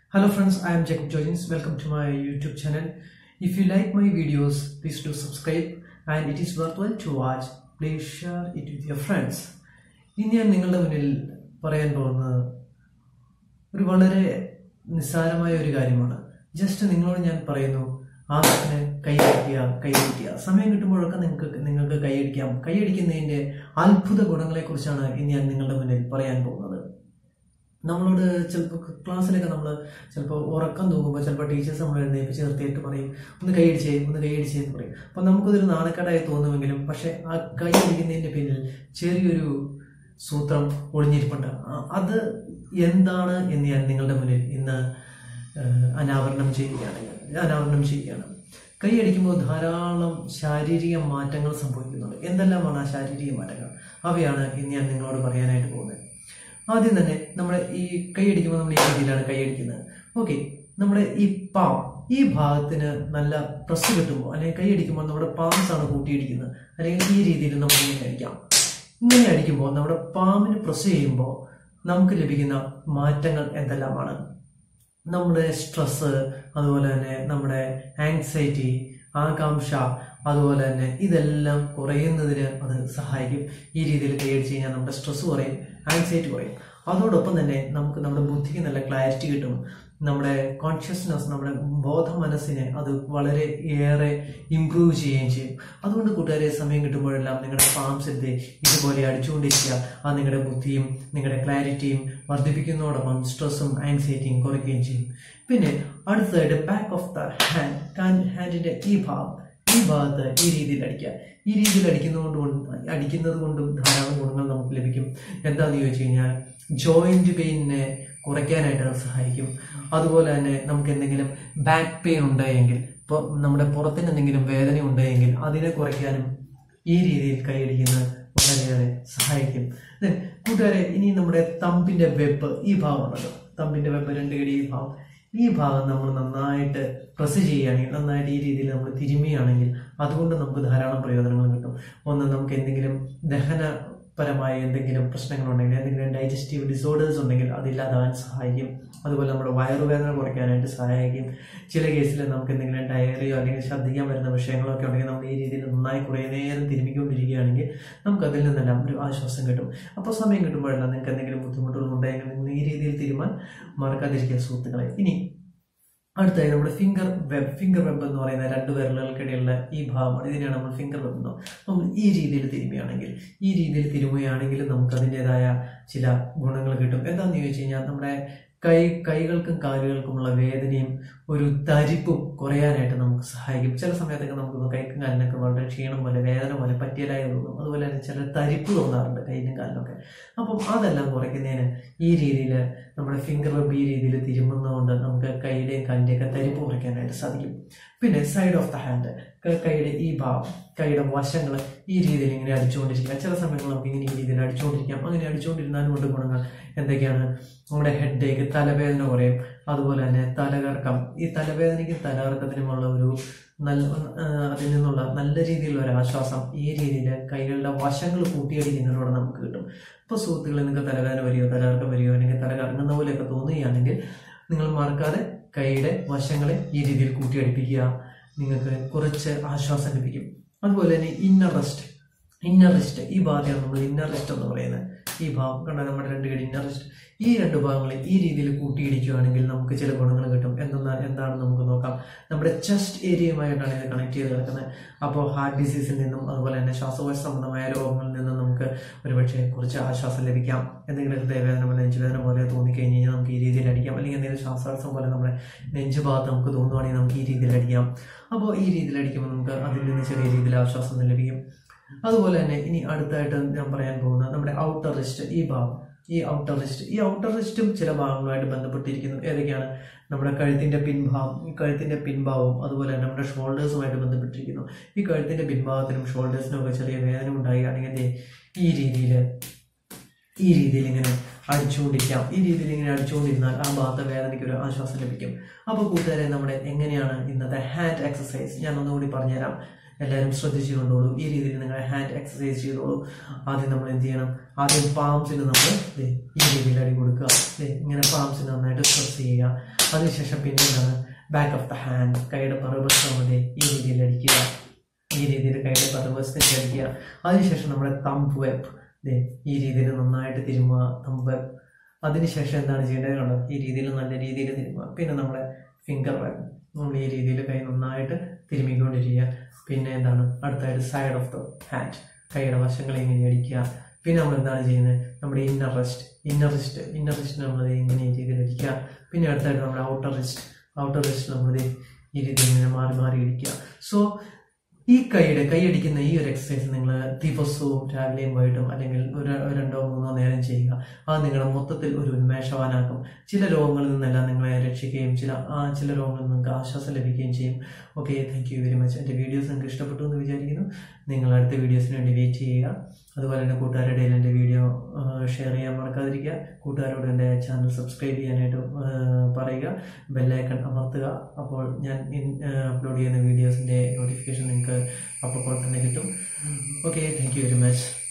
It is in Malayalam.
Hello friends, I am Jacob Jorgens. Welcome to my YouTube channel. If you like my videos, please do subscribe and it is worthwhile to watch. Please share it with your friends. ഇന്ന് ഞാൻ നിങ്ങളുടെ മുന്നിൽ പറയാൻ പോകുന്നത് ഒരു വളരെ നിസ്സാരമായ ഒരു കാര്യമാണ് ജസ്റ്റ് നിങ്ങളോട് ഞാൻ പറയുന്നു ആവശ്യത്തിന് കൈയടിക്കുക കൈയടിക്കുക സമയം കിട്ടുമ്പോഴൊക്കെ നിങ്ങൾക്ക് നിങ്ങൾക്ക് കൈയടിക്കാം കൈയടിക്കുന്നതിന്റെ അത്ഭുത ഗുണങ്ങളെ കുറിച്ചാണ് ഇന്ന് ഞാൻ നിങ്ങളുടെ മുന്നിൽ പറയാൻ പോകുന്നത് നമ്മളോട് ചിലപ്പോൾ ക്ലാസ്സിലൊക്കെ നമ്മൾ ചിലപ്പോൾ ഉറക്കം തൂങ്ങുമ്പോൾ ചിലപ്പോൾ ടീച്ചേഴ്സ് നമ്മൾ എഴുന്നേപ്പിച്ച് നിർത്തിയിട്ട് പറയും ഒന്ന് കൈയടിച്ചേ ഒന്ന് കൈയടിച്ചേ എന്ന് പറയും അപ്പം നമുക്കതൊരു നാണക്കേടായി തോന്നുമെങ്കിലും പക്ഷെ ആ കൈ അടിക്കുന്നതിന്റെ പിന്നിൽ ചെറിയൊരു സൂത്രം ഒളിഞ്ഞിരിപ്പുണ്ട് ആ- അത് എന്താണ് എന്ന് ഞാൻ നിങ്ങളുടെ മുന്നിൽ ഇന്ന് ഏഹ്, അനാവരണം ചെയ്യുകയാണ് ഞാൻ അനാവരണം ചെയ്യുകയാണ് കൈയടിക്കുമ്പോൾ ധാരാളം ശാരീരിക മാറ്റങ്ങൾ സംഭവിക്കുന്നുണ്ട് എന്തെല്ലാമാണ് ആ ശാരീരിക മാറ്റങ്ങൾ അവയാണ് ഇന്ന് ഞാൻ നിങ്ങളോട് പറയാനായിട്ട് പോകുന്നത് ആദ്യം തന്നെ നമ്മുടെ ഈ കൈയടിക്കുമ്പോൾ നമ്മൾ ഈ രീതിയിലാണ് കൈയടിക്കുന്നത് ഓക്കെ നമ്മുടെ ഈ പാം ഈ ഭാഗത്തിന് നല്ല പ്രസ് കിട്ടുമ്പോൾ അല്ലെങ്കിൽ കൈയടിക്കുമ്പോൾ നമ്മുടെ പാംസ് ആണ് കൂട്ടിയിടിക്കുന്നത് അല്ലെങ്കിൽ ഈ രീതിയിൽ നമുക്ക് ഇങ്ങനെ അടിക്കാം ഇങ്ങനെ അടിക്കുമ്പോൾ നമ്മുടെ പാമ്പിന് പ്രസ് ചെയ്യുമ്പോൾ നമുക്ക് ലഭിക്കുന്ന മാറ്റങ്ങൾ എന്തെല്ലാമാണ് നമ്മുടെ സ്ട്രെസ് അതുപോലെ തന്നെ നമ്മുടെ ആങ്സൈറ്റി ആകാംക്ഷ അതുപോലെ തന്നെ ഇതെല്ലാം കുറയുന്നതിന് അത് സഹായിക്കും ഈ രീതിയിൽ കൈയടിച്ച് കഴിഞ്ഞാൽ നമ്മുടെ സ്ട്രെസ് കുറയും ആങ്സൈറ്റി കുറയും അതോടൊപ്പം തന്നെ നമുക്ക് നമ്മുടെ ബുദ്ധിക്ക് നല്ല ക്ലാരിറ്റി കിട്ടും നമ്മുടെ കോൺഷ്യസ്നെസ് നമ്മുടെ ബോധ മനസ്സിനെ അത് വളരെ ഏറെ ഇമ്പ്രൂവ് ചെയ്യുകയും ചെയ്യും അതുകൊണ്ട് കൂട്ടുകാരെ സമയം കിട്ടുമ്പോഴെല്ലാം നിങ്ങളുടെ പാംസ് എടുത്ത് ഇതുപോലെ അടിച്ചുകൊണ്ടിരിക്കുക ആ നിങ്ങളുടെ ബുദ്ധിയും നിങ്ങളുടെ ക്ലാരിറ്റിയും വർദ്ധിപ്പിക്കുന്നതോടൊപ്പം സ്ട്രെസ്സും ആങ്സൈറ്റിയും കുറയ്ക്കുകയും ചെയ്യും പിന്നെ അടുത്തതായിട്ട് ബാക്ക് ഓഫ് ദ ഹാൻഡ് ഹാൻഡിന്റെ ഈ ഭാഗം ഈ ഭാഗത്ത് ഈ രീതിയിൽ അടിക്കുക ഈ രീതിയിൽ അടിക്കുന്നതുകൊണ്ട് കൊണ്ട് അടിക്കുന്നത് കൊണ്ടും ധാരാളം ഗുണങ്ങൾ നമുക്ക് ലഭിക്കും എന്താണെന്ന് ചോദിച്ചു കഴിഞ്ഞാൽ ജോയിന്റ് പെയിനിനെ കുറയ്ക്കാനായിട്ട് അത് സഹായിക്കും അതുപോലെ തന്നെ നമുക്ക് എന്തെങ്കിലും ബാക്ക് പെയിൻ ഉണ്ടായെങ്കിൽ ഇപ്പോൾ നമ്മുടെ പുറത്തിന് എന്തെങ്കിലും വേദന ഉണ്ടായെങ്കിൽ അതിനെ കുറയ്ക്കാനും ഈ രീതിയിൽ കൈയടിക്കുന്നത് വളരെയേറെ സഹായിക്കും Then, കൂട്ടുകാരെ ഇനി നമ്മുടെ തമ്പിന്റെ വെബ് ഈ ഭാഗമുണ്ടല്ലോ തമ്പിന്റെ വെബ് രണ്ട് കടി ഈ ഭാഗം ഈ ഭാഗം നമ്മൾ നന്നായിട്ട് പ്രസ് ചെയ്യുകയാണെങ്കിൽ നന്നായിട്ട് ഈ രീതിയിൽ നമ്മൾ തിരുമിയാണെങ്കിൽ അതുകൊണ്ട് നമുക്ക് ധാരാളം പ്രയോജനങ്ങൾ കിട്ടും ഒന്ന് നമുക്ക് എന്തെങ്കിലും ദഹനപരമായ എന്തെങ്കിലും പ്രശ്നങ്ങളുണ്ടെങ്കിൽ എന്തെങ്കിലും ഡൈജസ്റ്റീവ് ഡിസോർഡേഴ്സ് ഉണ്ടെങ്കിൽ അതില്ലാതാവാൻ സഹായിക്കും അതുപോലെ നമ്മുടെ വയറുവേദന കുറയ്ക്കാനായിട്ട് സഹായിക്കും ചില കേസിൽ നമുക്ക് എന്തെങ്കിലും ഡയറിയോ അല്ലെങ്കിൽ ശ്രദ്ധിക്കാൻ വരുന്ന വിഷയങ്ങളോ ഒക്കെ ഉണ്ടെങ്കിൽ നമ്മൾ ഈ രീതിയിൽ നന്നായി കുറേ നേരം തിരുമിക്കൊണ്ടിരിക്കുകയാണെങ്കിൽ നമുക്ക് അതിൽ നിന്നെല്ലാം ഒരു ആശ്വാസം കിട്ടും അപ്പോൾ സമയം കിട്ടുമ്പോഴെല്ലാം നിങ്ങൾക്ക് എന്തെങ്കിലും ബുദ്ധിമുട്ടുകൾ ഉണ്ടെങ്കിൽ നിങ്ങൾ ഈ രീതിയിൽ തിരുമാൻ മറക്കാതിരിക്കുക സുഹൃത്തുക്കളെ ഇനി അടുത്തായി നമ്മുടെ ഫിംഗർ വെബ് ഫിംഗർ വെബ് എന്ന് പറയുന്ന രണ്ട് വിരലുകൾക്കിടയിലുള്ള ഈ ഭാഗമാണ് ഇതിനെയാണ് നമ്മൾ ഫിംഗർ വെബ് എന്ന് നമ്മൾ ഈ രീതിയിൽ തിരുമുകയാണെങ്കിൽ ഈ രീതിയിൽ തിരുമുകയാണെങ്കിൽ നമുക്ക് അതിൻ്റെതായ ചില ഗുണങ്ങൾ കിട്ടും എന്താണെന്ന് ചോദിച്ചു കഴിഞ്ഞാൽ നമ്മുടെ കൈ കൈകൾക്കും കാലുകൾക്കുമുള്ള വേദനയും ഒരു തരിപ്പും കുറയാനായിട്ട് നമുക്ക് സഹായിക്കും ചില സമയത്തൊക്കെ നമുക്ക് കൈക്കും കാലിനൊക്കെ വളരെ ക്ഷീണം പോലെ വേദന പോലെ പറ്റിയലായി തോന്നും അതുപോലെ തന്നെ ചില തരിപ്പ് തോന്നാറുണ്ട് കൈയിലും കാലിനൊക്കെ അപ്പം അതെല്ലാം കുറയ്ക്കുന്നതിന് ഈ രീതിയിൽ നമ്മുടെ ഫിംഗർ വെബ് ഈ രീതിയിൽ തിരുമുന്നതുകൊണ്ട് നമുക്ക് കൈയുടെയും കാലിൻ്റെയും ഒക്കെ തരിപ്പ് കുറയ്ക്കാനായിട്ട് സാധിക്കും പിന്നെ സൈഡ് ഓഫ് ദ ഹാൻഡ് കൈയുടെ ഈ ഭാഗം കൈയുടെ വശങ്ങൾ ഈ രീതിയിൽ ഇങ്ങനെ അടിച്ചുകൊണ്ടിരിക്കുക ചില സമയങ്ങളിൽ നമുക്ക് ഇങ്ങനെ ഈ രീതിയിൽ അടിച്ചുകൊണ്ടിരിക്കാം അങ്ങനെ അടിച്ചുകൊണ്ടിരുന്നാലും കൊണ്ട് ഗുണങ്ങൾ എന്തൊക്കെയാണ് നമ്മുടെ ഹെഡേക്ക് തലവേദന കുറയും അതുപോലെ തന്നെ തലകറക്കം ഈ തലവേദനയ്ക്ക് തലകറക്കത്തിനുമുള്ള ഒരു നല്ല ആ, അതിൽ നിന്നുള്ള നല്ല രീതിയിലുള്ള ഒരു ആശ്വാസം ഈ രീതിയിൽ കൈകളുടെ വശങ്ങൾ കൂട്ടിയടിക്കുന്നതിലൂടെ നമുക്ക് കിട്ടും ഇപ്പോൾ സുഹൃത്തുക്കളെ നിങ്ങൾക്ക് തലവേദന വരികയോ തലകറക്കം വരികയോ അല്ലെങ്കിൽ തല കറങ്ങുന്ന പോലെയൊക്കെ തോന്നുകയാണെങ്കിൽ നിങ്ങൾ മറക്കാതെ കൈയുടെ വശങ്ങളെ ഈ രീതിയിൽ കൂട്ടിയടിപ്പിക്കുക നിങ്ങൾക്ക് കുറച്ച് ആശ്വാസം ലഭിക്കും അതുപോലെ തന്നെ ഇന്നർ റെസ്റ്റ് ഇന്നർ റെസ്റ്റ് ഈ ഭാഗത്തെയാണ് നമ്മൾ ഇന്നർ റെസ്റ്റ് എന്ന് പറയുന്നത് ഈ ഭാഗം കണ്ട നമ്മുടെ രണ്ട് കടി ഇന്നർ റെസ്റ്റ് ഈ രണ്ട് ഭാഗങ്ങളെ ഈ രീതിയിൽ കൂട്ടിയിടിക്കുകയാണെങ്കിൽ നമുക്ക് ചില ഗുണങ്ങൾ കിട്ടും എന്തെന്നാൽ എന്താണെന്ന് നമുക്ക് നോക്കാം നമ്മുടെ ചെസ്റ്റ് ഏരിയയുമായിട്ടാണ് ഇത് കണക്ട് ചെയ്ത് കിടക്കുന്നത് അപ്പോൾ ഹാർട്ട് ഡിസീസിൽ നിന്നും അതുപോലെ തന്നെ ശ്വാസകോശ സംബന്ധമായ രോഗങ്ങളിൽ നിന്നും നമുക്ക് ഒരുപക്ഷെ കുറച്ച് ആശ്വാസം ലഭിക്കാം എന്തെങ്കിലും ഹൃദയവേദന പോലെ നെഞ്ചുവേദന പോലെ തോന്നിക്കഴിഞ്ഞ് കഴിഞ്ഞാൽ നമുക്ക് ഈ രീതിയിൽ അടിക്കാം അല്ലെങ്കിൽ എന്തെങ്കിലും ശ്വാസതടസ്സം പോലെ നമ്മുടെ നെഞ്ച് ഭാഗത്ത് നമുക്ക് തോന്നുവാണെങ്കിൽ നമുക്ക് ഈ രീതിയിൽ അടിക്കാം അപ്പോൾ ഈ രീതിയിൽ അടിക്കുമ്പോൾ നമുക്ക് അതിൽ നിന്ന് ചെറിയ രീതിയിൽ ആശ്വാസം ലഭിക്കും അതുപോലെ തന്നെ ഇനി അടുത്തായിട്ട് ഞാൻ പറയാൻ പോകുന്നത് നമ്മുടെ ഔട്ടർ റിസ്റ്റ് ഈ ഭാഗം ഈ ഔട്ടർ റിസ്റ്റ് ഈ ഔട്ടർ റിസ്റ്റും ചില ഭാഗങ്ങളുമായിട്ട് ബന്ധപ്പെട്ടിരിക്കുന്നു ഏതൊക്കെയാണ് നമ്മുടെ കഴുത്തിന്റെ പിൻഭാഗം ഈ കഴുത്തിന്റെ പിൻഭാഗവും അതുപോലെ തന്നെ നമ്മുടെ ഷോൾഡേഴ്സുമായിട്ട് ബന്ധപ്പെട്ടിരിക്കുന്നു ഈ കഴുത്തിന്റെ പിൻഭാഗത്തിനും ഷോൾഡേഴ്സിനും ഒക്കെ ചെറിയ വേദന ഉണ്ടാകുകയാണെങ്കിൽ ദേ ഈ രീതിയിൽ ഈ രീതിയിൽ ഇങ്ങനെ അടിച്ചുകൊണ്ടിരിക്കാം ഈ രീതിയിൽ ഇങ്ങനെ അടിച്ചുകൊണ്ടിരുന്നാൽ ആ ഭാഗത്തെ വേദനയ്ക്ക് ഒരു ആശ്വാസം ലഭിക്കും അപ്പോൾ കൂട്ടുകാരെ നമ്മുടെ എങ്ങനെയാണ് ഇന്നത്തെ ഹാൻഡ് എക്സസൈസ് ഞാൻ ഒന്നുകൂടി പറഞ്ഞുതരാം എല്ലാവരും ശ്രദ്ധിച്ചു കൊണ്ടോളൂ ഈ രീതിയിൽ നിങ്ങൾ ഹാൻഡ് എക്സസൈസ് ചെയ്തോളൂ ആദ്യം നമ്മൾ എന്ത് ചെയ്യണം ആദ്യം പാംസിന് നമ്മൾ ദേ ഈ രീതിയിൽ അടി കൊടുക്കുക ദേ ഇങ്ങനെ പാംസിന് നന്നായിട്ട് സ്ട്രെസ് ചെയ്യുക അതിനുശേഷം പിന്നെ എന്താണ് ബാക്ക് ഓഫ് ദ ഹാൻഡ് കൈയുടെ പുറകുവശം മതി ഈ രീതിയിൽ അടിക്കുക ഈ രീതിയിൽ കൈയുടെ പുറകുവശത്തേക്ക് അടിക്കുക അതിനുശേഷം നമ്മുടെ തമ്പ് വെബ് ദേ ഈ രീതിയിൽ നന്നായിട്ട് തിരുമുക തമ്പ് വെബ് അതിനുശേഷം എന്താണ് ചെയ്യേണ്ടത് കണ്ടോ ഈ രീതിയിൽ നല്ല രീതിയിൽ തിരുമുക പിന്നെ നമ്മുടെ ഫിംഗർ വെബ് നമ്മൾ ഈ രീതിയിൽ കൈ നന്നായിട്ട് തിരുമ്മിക്കൊണ്ടിരിക്കുക പിന്നെ എന്താണ് അടുത്തായിട്ട് സൈഡ് ഓഫ് ദ ഹാൻഡ് കൈയുടെ വശങ്ങൾ ഇങ്ങനെ അടിക്കുക പിന്നെ നമ്മൾ എന്താണ് ചെയ്യുന്നത് നമ്മുടെ inner wrist inner wrist inner wrist നമ്മൾ ഇങ്ങനെ ഈ രീതിയിൽ അടിക്കുക പിന്നെ അടുത്തായിട്ട് നമ്മുടെ ഔട്ടർ റെസ്റ്റ് ഔട്ടർ റെസ്റ്റ് നമ്മൾ ഈ രീതിയിൽ ഇങ്ങനെ മാറി മാറി അടിക്കുക സോ ഈ കൈയുടെ കൈ അടിക്കുന്ന ഈ ഒരു എക്സസൈസ് നിങ്ങൾ ദിവസവും രാവിലെയും വൈകിട്ടും അല്ലെങ്കിൽ ഒരു രണ്ടോ മൂന്നോ നേരം ചെയ്യുക അത് നിങ്ങളുടെ മൊത്തത്തിൽ ഒരു ഉന്മേഷവാനാക്കും ചില രോഗങ്ങളിൽ നിന്നെല്ലാം നിങ്ങളെ രക്ഷിക്കുകയും ചില ആ ചില രോഗങ്ങളിൽ നിങ്ങൾക്ക് ആശ്വാസം ലഭിക്കുകയും ചെയ്യും okay thank you very much എൻ്റെ വീഡിയോസ് നിങ്ങൾക്ക് ഇഷ്ടപ്പെട്ടു എന്ന് വിചാരിക്കുന്നു നിങ്ങൾ അടുത്ത വീഡിയോസിന് വേണ്ടി വെയിറ്റ് ചെയ്യുക അതുപോലെ തന്നെ കൂട്ടുകാരുടെ ഇടയിൽ എൻ്റെ വീഡിയോ ഷെയർ ചെയ്യാൻ മറക്കാതിരിക്കുക കൂട്ടുകാരോട് എൻ്റെ ചാനൽ സബ്സ്ക്രൈബ് ചെയ്യാനായിട്ട് ആ, പറയുക ബെല്ലൈക്കൺ അമർത്തുക അപ്പോൾ ഞാൻ അപ്ലോഡ് ചെയ്യുന്ന വീഡിയോസിൻ്റെ നോട്ടിഫിക്കേഷൻ നിങ്ങൾക്ക് അപ്പോൾ തന്നെ കിട്ടും okay thank you very much